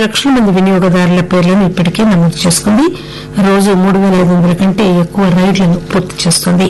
లక్షల మంది వినియోగదారుల పేర్లను ఇప్పటికే నమోదు చేసుకుంది రోజు మూడు పేల ఐదు వందల కంటే ఎక్కువ రైళ్లను పూర్తి చేస్తోంది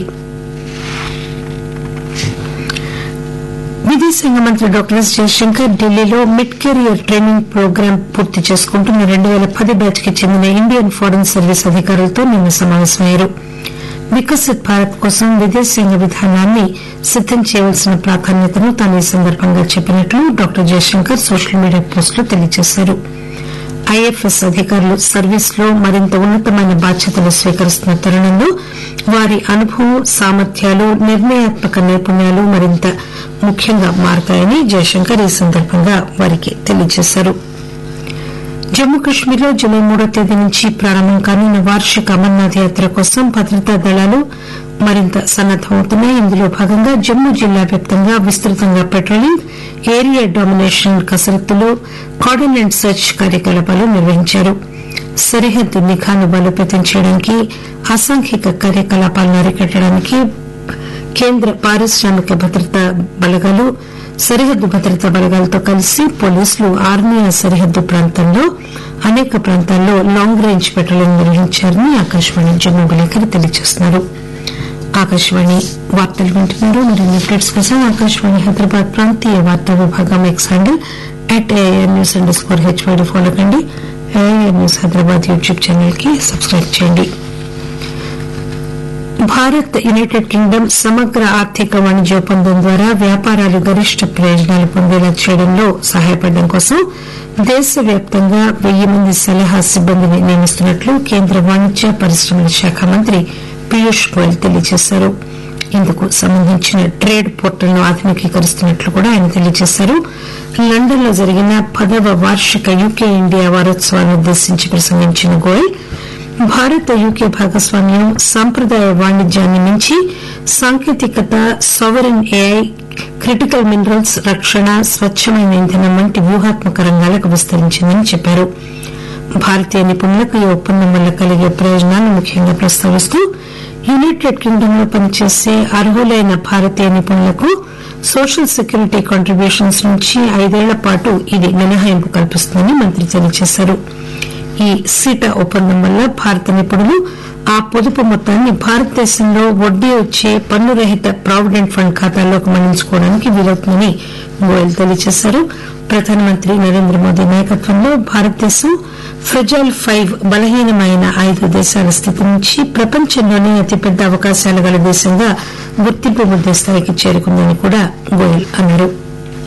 విదేశాంగ మంత్రి డాక్టర్ ఎస్ జయశంకర్ ఢిల్లీలో మిడ్ కెరియర్ ట్రైనింగ్ ప్రోగ్రాం పూర్తి చేసుకుంటున్న రెండు పేల పది బ్యాచ్ కి చెందిన ఇండియన్ ఫారెన్ సర్వీస్ అధికారులతో నిన్న సమావేశమయ్యారు వికసిత్ భారత్ కోసం విదేశాంగ విధానాన్ని సిద్దం చేయవలసిన ప్రాధాన్యతను తాను ఈ సందర్భంగా చెప్పినట్లు డాక్టర్ జయశంకర్ సోషల్ మీడియా పోస్టులో తెలియజేశారు ఐఎఫ్ఎస్ అధికారులు సర్వీస్ లో మరింత ఉన్నతమైన బాధ్యతలు స్వీకరిస్తున్న తరుణంలో వారి అనుభవం సామర్థ్యాలు నిర్ణయాత్మక నైపుణ్యాలు మరింత ముఖ్యంగా మారతాయని జయశంకర్ ఈ సందర్భంగా వారికి తెలియజేశారు జమ్మూ కశ్మీర్ లో జులై మూడో తేదీ నుంచి ప్రారంభం కానున్న వార్షిక అమర్నాథ్ యాత్ర కోసం భద్రతా దళాలు మరింత సన్నద్దమవుతున్నాయి ఇందులో భాగంగా జమ్మూ జిల్లా వ్యాప్తంగా విస్తృతంగా పెట్రోలింగ్ ఏరియా డామినేషన్ కసరత్తులు కార్డన్ అండ్ సెర్చ్ కార్యకలాపాలు నిర్వహించారు సరిహద్దు నిఘాను బలోపేతం చేయడానికి అసాంఘిక కార్యకలాపాలను అరికట్టడానికి కేంద్ర పారిశ్రామిక భద్రతా బలగాలు సరిహద్దు భద్రతా బలగాలతో కలిసి పోలీసులు ఆర్మీయ సరిహద్దు ప్రాంతంలో అనేక ప్రాంతాల్లో లాంగ్ రేంజ్ పెట్రోలింగ్ నిర్వహించారని ఆకాశవాణి జమ్మూ విలేకరి తెలియజేస్తున్నారు ఆకాశవాణి వార్తలు వింటున్నారు మరిన్ని అప్డేట్స్ కోసం ఆకాశవాణి హైదరాబాద్ ప్రాంతీయ వార్తా విభాగం X handle at AIR news underscore HYD follow కండి AIR news Hyderabad YouTube channel కి సబ్స్క్రైబ్ చేయండి భారత్ యునైటెడ్ కింగ్డమ్ సమగ్ర ఆర్థిక వాణిజ్య ఒప్పందం ద్వారా వ్యాపారాలు గరిష్ట ప్రయోజనాలు పొందేలా చేయడంలో సహాయపడడం కోసం దేశవ్యాప్తంగా వెయ్యి మంది సలహా సిబ్బందిని నియమిస్తున్నట్లు కేంద్ర వాణిజ్య పరిశ్రమల శాఖ మంత్రి పీయూష్ గోయల్ తెలియజేశారు ఇందుకు సంబంధించిన ట్రేడ్ పోర్టల్ ను ఆధునికీకరిస్తున్నట్లు కూడా ఆయన తెలియజేశారు లండన్ లో జరిగిన పదవ వార్షిక యూకే ఇండియా వారోత్సవాన్ని ఉద్దేశించి ప్రసంగించిన గోయల్ భారత్ యూకే భాగస్వామ్యం సాంప్రదాయ వాణిజ్యాన్ని మించి సాంకేతికత సావరిన్ ఏఐ క్రిటికల్ మినరల్స్ రక్షణ స్వచ్చమైన ఇంధనం వంటి వ్యూహాత్మక రంగాలకు విస్తరించిందని చెప్పారు భారతీయ నిపుణులకు ఈ ఒప్పందం వల్ల కలిగే ప్రయోజనాలను ముఖ్యంగా ప్రస్తావిస్తూ యునైటెడ్ కింగ్డమ్ లో పనిచేసే అర్హులైన భారతీయ నిపుణులకు సోషల్ సెక్యూరిటీ కాంట్రిబ్యూషన్స్ నుంచి ఐదేళ్ల పాటు ఇది మినహాయింపు కల్పిస్తుందని మంత్రి తెలియజేశారు ఈ సీటా ఒప్పందం వల్ల భారత నిపుణులు ఆ పొదుపు మొత్తాన్ని భారతదేశంలో వడ్డీ వచ్చే పన్ను రహిత ప్రావిడెంట్ ఫండ్ ఖాతాల్లోకి మళ్లించుకోవడానికి వీలవుతుందని గోయల్ తెలియజేశారు ప్రధానమంత్రి నరేంద్ర మోదీ నాయకత్వంలో భారతదేశం ఫ్రెజైల్ ఫైవ్ బలహీనమైన ఐదు దేశాల స్థితి నుంచి ప్రపంచంలోనే అతిపెద్ద అవకాశాలు గల దేశంగా గుర్తింపు ముద్దే స్థాయికి చేరుకుందని కూడా గోయల్ అన్నారు